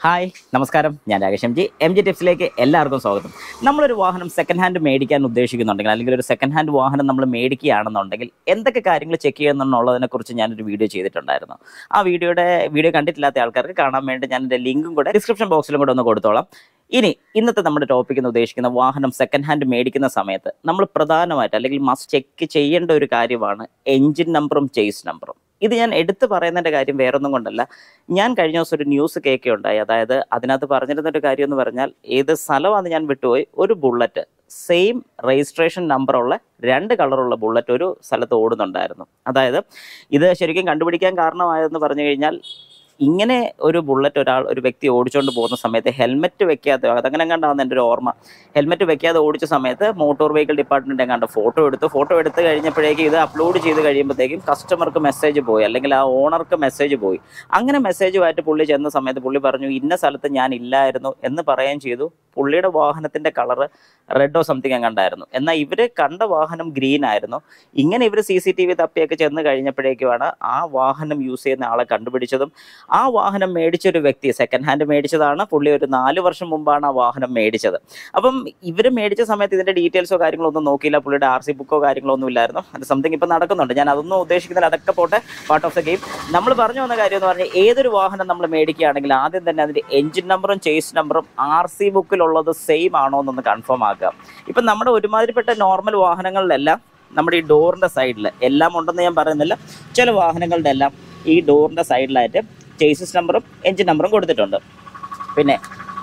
hi നമസ്കാരം ഞാൻ Rakesh M G M G ടിപ്സിലേക്ക് എല്ലാവർക്കും സ്വാഗതം നമ്മളൊരു വാഹനം സെക്കൻഡ് ഹാൻഡ് മേടിക്കാൻ ഉദ്ദേശിക്കുന്നുണ്ടെങ്കിൽ അല്ലെങ്കിൽ ഒരു സെക്കൻഡ് ഹാൻഡ് വാഹനം നമ്മൾ മേടിക്കുകയാണെന്നുണ്ടെങ്കിൽ എന്തൊക്കെ കാര്യങ്ങൾ ചെക്ക് ചെയ്യുന്നുള്ളതിനെ കുറിച്ച് ഞാനൊരു വീഡിയോ ചെയ്തിട്ടുണ്ടായിരുന്നു ആ വീഡിയോയുടെ വീഡിയോ കണ്ടിട്ടില്ലാത്ത ആൾക്കാർക്ക് കാണാൻ വേണ്ടി ഞാൻ എൻ്റെ ലിങ്കും കൂടെ ഡിസ്ക്രിപ്ഷൻ ബോക്സിലും കൂടെ ഒന്ന് കൊടുത്തോളാം ഇനി ഇന്നത്തെ നമ്മുടെ ടോപ്പിക് എന്ന് ഉദ്ദേശിക്കുന്ന വാഹനം സെക്കൻഡ് ഹാൻഡ് മേടിക്കുന്ന സമയത്ത് നമ്മൾ പ്രധാനമായിട്ട് അല്ലെങ്കിൽ മസ്റ്റ് ചെക്ക് ചെയ്യേണ്ട ഒരു കാര്യമാണ് എൻജിൻ നമ്പറും ചേസ് നമ്പറും ഇത് ഞാൻ എടുത്തു പറയുന്നതിൻ്റെ കാര്യം വേറൊന്നും കൊണ്ടല്ല ഞാൻ കഴിഞ്ഞ ദിവസം ഒരു ന്യൂസ് കേൾക്കുകയുണ്ടായി അതായത് അതിനകത്ത് പറഞ്ഞിരുന്ന ഒരു കാര്യം എന്ന് പറഞ്ഞാൽ ഏത് സ്ഥലമാണ് ഞാൻ വിട്ടുപോയി ഒരു ബുള്ളറ്റ് സെയിം രജിസ്ട്രേഷൻ നമ്പറുള്ള രണ്ട് കളറുള്ള ബുള്ളറ്റ് ഒരു സ്ഥലത്ത് ഓടുന്നുണ്ടായിരുന്നു അതായത് ഇത് ശരിക്കും കണ്ടുപിടിക്കാൻ കാരണമായതെന്ന് പറഞ്ഞു കഴിഞ്ഞാൽ ഇങ്ങനെ ഒരു ബുള്ളറ്റ് ഒരാൾ ഒരു വ്യക്തി ഓടിച്ചുകൊണ്ട് പോകുന്ന സമയത്ത് ഹെൽമെറ്റ് വെക്കാതെ അതങ്ങനെ കണ്ടാന്ന് എൻ്റെ ഒരു ഓർമ്മ ഹെൽമെറ്റ് വെക്കാതെ ഓടിച്ച സമയത്ത് മോട്ടോർ വെഹിക്കിൾ ഡിപ്പാർട്ട്മെന്റ് കണ്ട ഫോട്ടോ എടുത്തു ഫോട്ടോ എടുത്ത് കഴിഞ്ഞപ്പോഴേക്കും ഇത് അപ്ലോഡ് ചെയ്ത് കഴിയുമ്പോഴത്തേക്കും കസ്റ്റമർക്ക് മെസ്സേജ് പോയി അല്ലെങ്കിൽ ആ ഓണർക്ക് മെസ്സേജ് പോയി അങ്ങനെ മെസ്സേജുമായിട്ട് പുള്ളി ചെന്ന സമയത്ത് പുള്ളി പറഞ്ഞു ഇന്ന സ്ഥലത്ത് ഞാൻ ഇല്ലായിരുന്നു എന്ന് പറയുകയും ചെയ്തു പുള്ളിയുടെ വാഹനത്തിന്റെ കളറ് റെഡോ സംതിങ് കണ്ടായിരുന്നു എന്നാൽ ഇവര് കണ്ട വാഹനം ഗ്രീൻ ആയിരുന്നു ഇങ്ങനെ ഇവർ സി സി ടി വി തപ്പിയൊക്കെ ചെന്ന് കഴിഞ്ഞപ്പോഴേക്കുമാണ് ആ വാഹനം യൂസ് ചെയ്യുന്ന ആളെ കണ്ടുപിടിച്ചതും ആ വാഹനം മേടിച്ച ഒരു വ്യക്തി സെക്കൻഡ് ഹാൻഡ് മേടിച്ചതാണ് പുള്ളി ഒരു നാല് വർഷം മുമ്പാണ് ആ വാഹനം മേടിച്ചത് അപ്പം ഇവർ മേടിച്ച സമയത്ത് ഇതിന്റെ ഡീറ്റെയിൽസോ കാര്യങ്ങളോ ഒന്നും നോക്കിയില്ല പുള്ളിയുടെ ആർ സി ബുക്കോ കാര്യങ്ങളോ ഒന്നും ഇല്ലായിരുന്നു അത് സംതിങ് ഇപ്പം നടക്കുന്നുണ്ട് ഞാൻ അതൊന്നും ഉദ്ദേശിക്കുന്നില്ല അതൊക്കെ പോട്ടെ പാർട്ട് ഓഫ് ദ ഗെയിം നമ്മൾ പറഞ്ഞു വന്ന കാര്യം എന്ന് പറഞ്ഞാൽ ഏതൊരു വാഹനം നമ്മൾ മേടിക്കുകയാണെങ്കിൽ ആദ്യം തന്നെ അതിന്റെ എഞ്ചിൻ നമ്പറും ചേസ് നമ്പറും ആർ സി ബുക്കിലുള്ളത് സെയിം ആണോ എന്നൊന്ന് കൺഫേം ആക്കുക ഇപ്പം നമ്മുടെ ഒരുമാതിരിപ്പെട്ട നോർമൽ വാഹനങ്ങളിലെല്ലാം നമ്മുടെ ഈ ഡോറിന്റെ സൈഡിൽ എല്ലാം ഉണ്ടെന്ന് ഞാൻ പറയുന്നില്ല ചില വാഹനങ്ങളുടെ എല്ലാം ഈ ഡോറിന്റെ സൈഡിലായിട്ട് ചേസസ് നമ്പറും എഞ്ചിൻ നമ്പറും കൊടുത്തിട്ടുണ്ട് പിന്നെ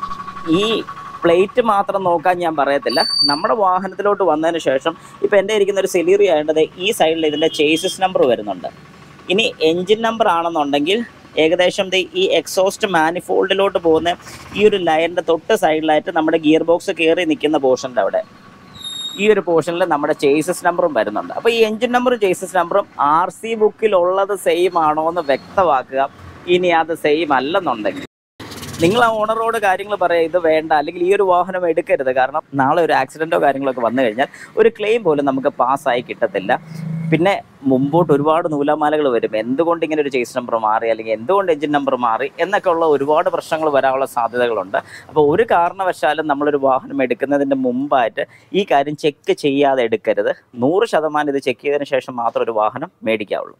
ഈ പ്ലേറ്റ് മാത്രം നോക്കാൻ ഞാൻ പറയത്തില്ല നമ്മുടെ വാഹനത്തിലോട്ട് വന്നതിന് ശേഷം ഇപ്പം എൻ്റെ ഇരിക്കുന്ന ഒരു സെലീറി ആയതുകൊണ്ട് ഈ സൈഡിൽ ഇതിൻ്റെ ചേസസ് നമ്പർ വരുന്നുണ്ട് ഇനി എൻജിൻ നമ്പർ ആണെന്നുണ്ടെങ്കിൽ ഏകദേശം ദേ ഈ എക്സോസ്റ്റ് മാനിഫോൾഡിലോട്ട് പോകുന്ന ഈ ഒരു ലൈനിൻ്റെ തൊട്ട് സൈഡിലായിട്ട് നമ്മുടെ ഗിയർ ബോക്സ് കയറി നിൽക്കുന്ന പോർഷൻ്റെ അവിടെ ഈ ഒരു പോർഷനിൽ നമ്മുടെ ചേസസ് നമ്പറും വരുന്നുണ്ട് അപ്പോൾ ഈ എൻജിൻ നമ്പറും ചേസസ് നമ്പറും ആർ സി ബുക്കിലുള്ളത് സെയിം ആണോ എന്ന് വ്യക്തമാക്കുക ഇനി അത് സെയിം അല്ലെന്നുണ്ടെങ്കിൽ നിങ്ങൾ ആ ഓണറോട് കാര്യങ്ങൾ പറയാം ഇത് വേണ്ട അല്ലെങ്കിൽ ഈ ഒരു വാഹനം എടുക്കരുത് കാരണം നാളെ ഒരു ആക്സിഡൻറ്റോ കാര്യങ്ങളൊക്കെ വന്നു കഴിഞ്ഞാൽ ഒരു ക്ലെയിം പോലും നമുക്ക് പാസ്സായി കിട്ടത്തില്ല പിന്നെ മുമ്പോട്ട് ഒരുപാട് നൂലാമാലകൾ വരും എന്തുകൊണ്ട് ഇങ്ങനെ ഒരു ചേസ് നമ്പർ മാറി അല്ലെങ്കിൽ എന്തുകൊണ്ട് എഞ്ചിൻ നമ്പർ മാറി എന്നൊക്കെ ഉള്ള ഒരുപാട് പ്രശ്നങ്ങൾ വരാനുള്ള സാധ്യതകളുണ്ട് അപ്പോൾ ഒരു കാരണവശാലും നമ്മളൊരു വാഹനം എടുക്കുന്നതിൻ്റെ മുമ്പായിട്ട് ഈ കാര്യം ചെക്ക് ചെയ്യാതെ എടുക്കരുത് നൂറ് ശതമാനം ഇത് ചെക്ക് ചെയ്തതിന് ശേഷം മാത്രം ഒരു വാഹനം മേടിക്കാവുള്ളൂ